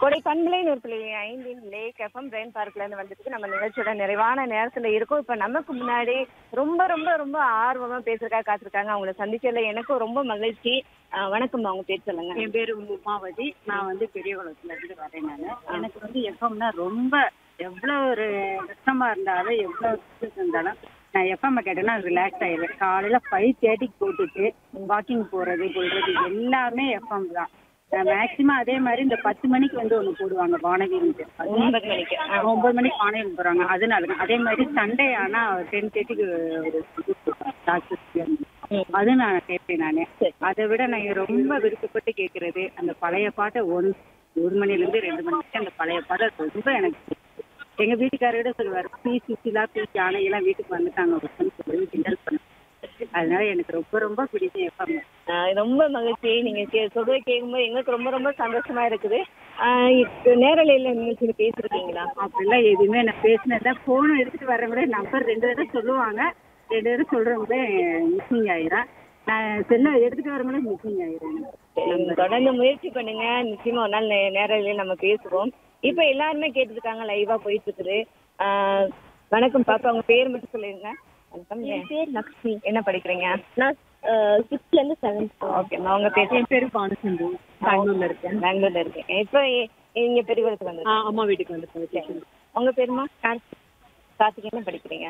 கொடை பண்பலை நூறு புள்ளி ஐந்தின் லேக் எஃப்எம் ரெயின் பார்க்ல இருந்து வந்துட்டு நம்ம நிகழ்ச்சியோட நிறைவான நேரத்துல இருக்கோம் இப்ப நமக்கு முன்னாடி ரொம்ப ரொம்ப ரொம்ப ஆர்வமா பேசுறதுக்காக காத்திருக்காங்க அவங்கள சந்திச்சதுல எனக்கும் ரொம்ப மகிழ்ச்சி ஆஹ் வணக்கம் அவங்க பேர் சொல்லுங்க என் பேரு உமாவதி நான் வந்து பெரிய குளத்துல இருந்து வரேன் நானு எனக்கு வந்து எஃப்எம்னா ரொம்ப எவ்வளவு ஒரு கஷ்டமா இருந்தாலும் எவ்வளவு stress இருந்தாலும் நான் எஃப்எம் கேட்டேன்னா ரிலாக்ஸ் ஆயிடுவேன் காலையில ஃபைவ் தேர்ட்டிக்கு போட்டுட்டு வாக்கிங் போறது கொள்றது எல்லாமே எஃப்எம் தான் மேக்சிமம் அதே மாதிரி இந்த பத்து மணிக்கு வந்து ஒண்ணு போடுவாங்க வானவின்ட்டு ஒன்பது மணிக்கு ஆ. ஒன்பது மணிக்கு வானவில் போறாங்க அதனால அதே மாதிரி சண்டே ஆனா டென் தேர்ட்டிக்கு ஒரு டாக்டர் ம். அது நான் கேட்பேன் நானு சரி. அதை விட நான் ரொம்ப விருப்பப்பட்டு கேட்கறது அந்த பழைய பாட்டை ஒன் ஒரு மணில இருந்து ரெண்டு மணி வரைக்கும் அந்த பழைய பாட்டை ரொம்ப எனக்கு பிடிக்கும். எங்க வீட்டுக்காரர்கிட்ட சொல்லுவாரு பி சுசிலா பி ஜானகி எல்லாம் வீட்டுக்கு வந்துட்டாங்க அப்படின்னு சொல்லி கிண்டல் பண்ண அதனால எனக்கு ரொம்ப ரொம்ப பிடிக்கும் எஃப்எம் ஆஹ் ரொம்ப மகிழ்ச்சி நீங்க கே- சொல்றதை கேட்கும்போது எங்களுக்கு ரொம்ப ரொம்ப சந்தோஷமா இருக்குது ஆஹ் இப்ப நேரலையில நிகழ்ச்சியில பேசிருக்கீங்களா அப்படிலாம் எதுவுமே நான் பேசினதா போன் எடுத்துட்டு வர கூட நம்பர் ரெண்டு தடவை சொல்லுவாங்க ரெண்டு தடவை சொல்றவங்களே மிஸ்ஸிங் ஆயிரும் நான் செல்ல எடுத்துட்டு வரவங்களே மிஸ்ஸிங் ஆயிரும் சரி, தொடர்ந்து முயற்சி பண்ணுங்க நிச்சயமா ஒரு நாள் நே- நேரலையில நம்ம பேசுவோம் இப்ப எல்லாருமே கேட்டுருக்காங்க லைவா போயிட்டு இருக்குது ஆஹ் வணக்கம் பாப்பா உங்க பேர் மட்டும் சொல்லிருங்க வணக்கம் என் பேர் லக்ஷ்மி என்ன படிக்கிறீங்க நான் சிக்ஸ்த்ல இருந்து செவன்த் ஓகே உங்க பேர் என் பேரு பானசந்து பெங்களூர்ல இருக்கேன் பெங்களூர்ல இருக்கேன் இப்போ இ- இங்க பெரியகுளத்துக்கு வந்து ஆ, அம்மா வீட்டுக்கு வந்து உங்க பேருமா கார்த்திக் என்ன படிக்கிறீங்க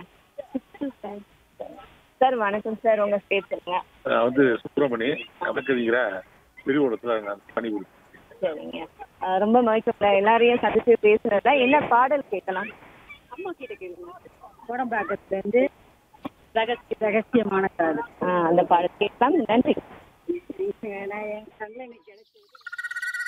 சார் வணக்கம் சார் உங்க பேர் சொல்லுங்க நான் வந்து சுப்பிரமணி வழக்கறிஞர பெருகுளத்துல நான் பணிபுரியும் சரிங்க ஆஹ் ரொம்ப மகிழ்ச்சி எல்லாரையும் சந்திச்சு பேசுறதா என்ன பாடல் கேட்கலாம் அம்மா கிட்ட கேளுங்க கோடம்பாக்கத்துல இருந்து ரகசிய ரகசியமான காது ஆஹ் அந்த பாடல் கேட்கலாம் நன்றி நான் என் கண்ணில் எனக்கு கிடைச்சது